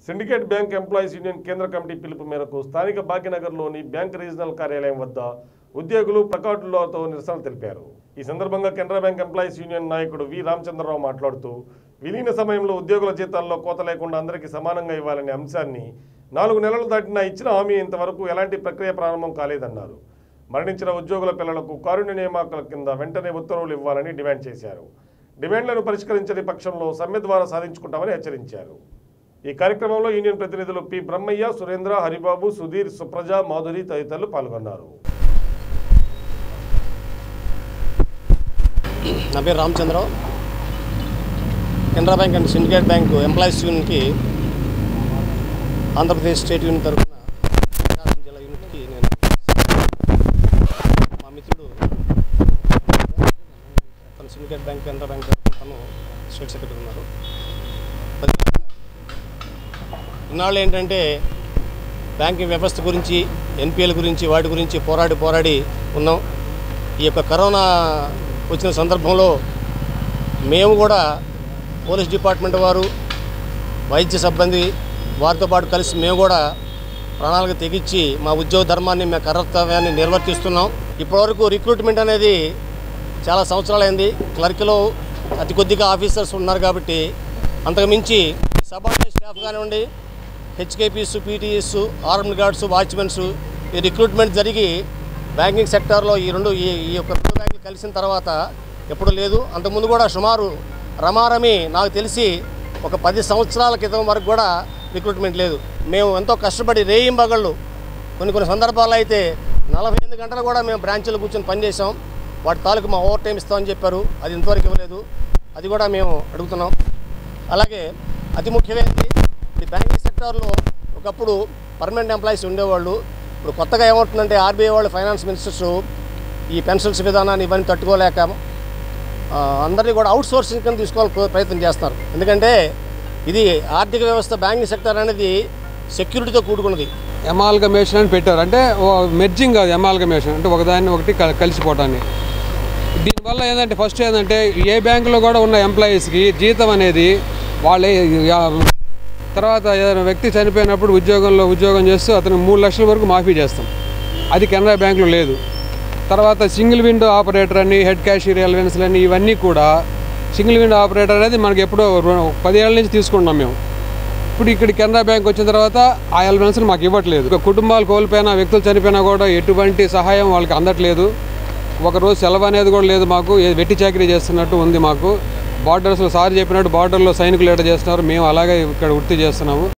syndicate bank employees union కేంద్ర committee పిలుపు మేరకు స్థానిక భాగ్యనగర్లోని బ్యాంక్ రీజనల్ కార్యాలయం వద్ద ఉద్యోగులు ప్లకార్డులతో నిరసన తెలిపారు ఈ సందర్భంగా కెనరా బ్యాంక్ ఎంప్లాయీస్ యూనియన్ నాయకుడు వి రామచంద్రరావు మాట్లాడుతూ విలీన సమయంలో ఉద్యోగుల జీతాల్లో కోత లేకుండా అందరికీ సమానంగా ఇవ్వాలనే అంశాన్ని నాలుగు నెలలు దాటినా ఇచ్చిన హామీ ఇంతవరకు ఎలాంటి ప్రక్రియ ప్రారంభం కాలేదన్నారు మరణించిన ఉద్యోగుల పిల్లలకు కారుణ్య నియామకాల కింద వెంటనే ఉత్తర్వులు ఇవ్వాలని డిమాండ్ చేశారు డిమాండ్లను పరిష్కరించని పక్షంలో సమ్మె ద్వారా సాధించుకుంటామని హెచ్చరించారు ఈ కార్యక్రమంలో యూనియన్ ప్రతినిధులు పి బ్రహ్మయ్య సురేంద్ర హరిబాబు సుధీర్ సుప్రజ మాధురి తదితరులు పాల్గొన్నారు నా పేరు Ramachandra Rao Canara bank and syndicate bank employees యూనియన్కి ఆంధ్రప్రదేశ్ స్టేట్ యూనియన్ తరఫున ప్రకాశం జిల్లా యూనిట్కి నేను మా మిత్రుడు తను సిండికేట్ బ్యాంక్ కెనరా బ్యాంక్ తరఫున తను స్టేట్ సెక్రటరీ ఉన్నారు కొద్దిగా ఇన్నాళ్ళు ఏంటంటే బ్యాంకింగ్ వ్యవస్థ గురించి ఎన్పిఎల్ గురించి వాటి గురించి పోరాడి పోరాడి ఉన్నాం ఈ యొక్క కరోనా వచ్చిన సందర్భంలో మేము కూడా పోలీస్ డిపార్ట్మెంట్ వారు వైద్య సిబ్బంది వారితో పాటు కలిసి మేము కూడా ప్రణాళిక తెగించి మా ఉద్యోగ ధర్మాన్ని మా కర్తవ్యాన్ని నిర్వర్తిస్తున్నాం ఇప్పటివరకు రిక్రూట్మెంట్ అనేది చాలా సంవత్సరాలైంది క్లర్క్లో అతి కొద్దిగా ఆఫీసర్స్ ఉన్నారు కాబట్టి అంతకుమించి సబార్డినేట్ స్టాఫ్ కానివ్వండి HKPs PTS armed guards watchmen ఈ రిక్రూట్మెంట్ జరిగి బ్యాంకింగ్ సెక్టార్లో ఈ రెండు ఈ ఈ యొక్క రెండు బ్యాంకులు కలిసిన తర్వాత ఎప్పుడు లేదు అంతకుముందు కూడా సుమారు రమారమి నాకు తెలిసి ఒక పది సంవత్సరాల క్రితం వరకు కూడా రిక్రూట్మెంట్ లేదు మేము ఎంతో కష్టపడి రేయింబగళ్ళు కొన్ని కొన్ని సందర్భాల్లో అయితే నలభై ఎనిమిది గంటలు కూడా మేము బ్రాంచ్లో కూర్చొని పనిచేసాం వాటి తాలూకు మా ఓవర్ టైం ఇస్తామని చెప్పారు అది ఇంతవరకు ఇవ్వలేదు అది కూడా మేము అడుగుతున్నాం అలాగే అతి ముఖ్యమైనది ఈ బ్యాంకింగ్ సెక్టార్లో ఒకప్పుడు పర్మనెంట్ ఎంప్లాయీస్ ఉండేవాళ్ళు ఇప్పుడు కొత్తగా ఏమవుతుందంటే ఆర్బీఐ వాళ్ళు ఫైనాన్స్ మినిస్టర్స్ ఈ పెన్షన్స్ విధానాన్ని ఇవన్నీ తట్టుకోలేక ఆ, అందరినీ కూడా అవుట్ సోర్సింగ్ కింద తీసుకోవాలని ప్రయత్నం చేస్తున్నారు ఎందుకంటే ఇది ఆర్థిక వ్యవస్థ బ్యాంకింగ్ సెక్టర్ అనేది సెక్యూరిటీతో కూడుకున్నది ఎమాల్గమేషన్ అని పెట్టారు అంటే మెర్జింగ్ కాదు ఎమాల్గమేషన్ అంటే ఒకదాన్ని ఒకటి కల్- కలిసిపోవటాన్ని దీనివల్ల ఏంటంటే ఫస్ట్ ఏంటంటే ఏ బ్యాంకులో కూడా ఉన్న ఎంప్లాయీస్కి జీతం అనేది వాళ్ళే యా- తర్వాత ఏదైనా వ్యక్తి చనిపోయినప్పుడు ఉద్యోగంలో ఉద్యోగం చేస్తూ అతను మూడు లక్షల వరకు మాఫీ చేస్తాం అది కెనరా బ్యాంకులో లేదు తర్వాత సింగిల్ విండో ఆపరేటర్ అని హెడ్ క్యాషియర్ ఎలవెన్స్లు అని ఇవన్నీ కూడా సింగిల్ విండో ఆపరేటర్ అనేది మనకి ఎప్పుడో రొ- పదేళ్ళ నుంచి తీసుకుంటున్నాం మేము ఇప్పుడు ఇక్కడ కెనరా బ్యాంక్ వచ్చిన తర్వాత ఆ ఎలవెన్స్ని మాకు ఇవ్వట్లేదు ఇక కుటుంబాలు కోల్పోయినా వ్యక్తులు చనిపోయినా కూడా ఎటువంటి సహాయం వాళ్ళకి అందట్లేదు ఒకరోజు సెలవు అనేది కూడా లేదు మాకు ఏ- వెట్టి చాకరీ చేస్తున్నట్టు ఉంది మాకు బార్డర్స్లో సార్ చెప్పినట్టు బార్డర్లో సైనికులు ఎట చేస్తున్నారు మేము అలాగే ఇక్కడ వృత్తి చేస్తున్నాము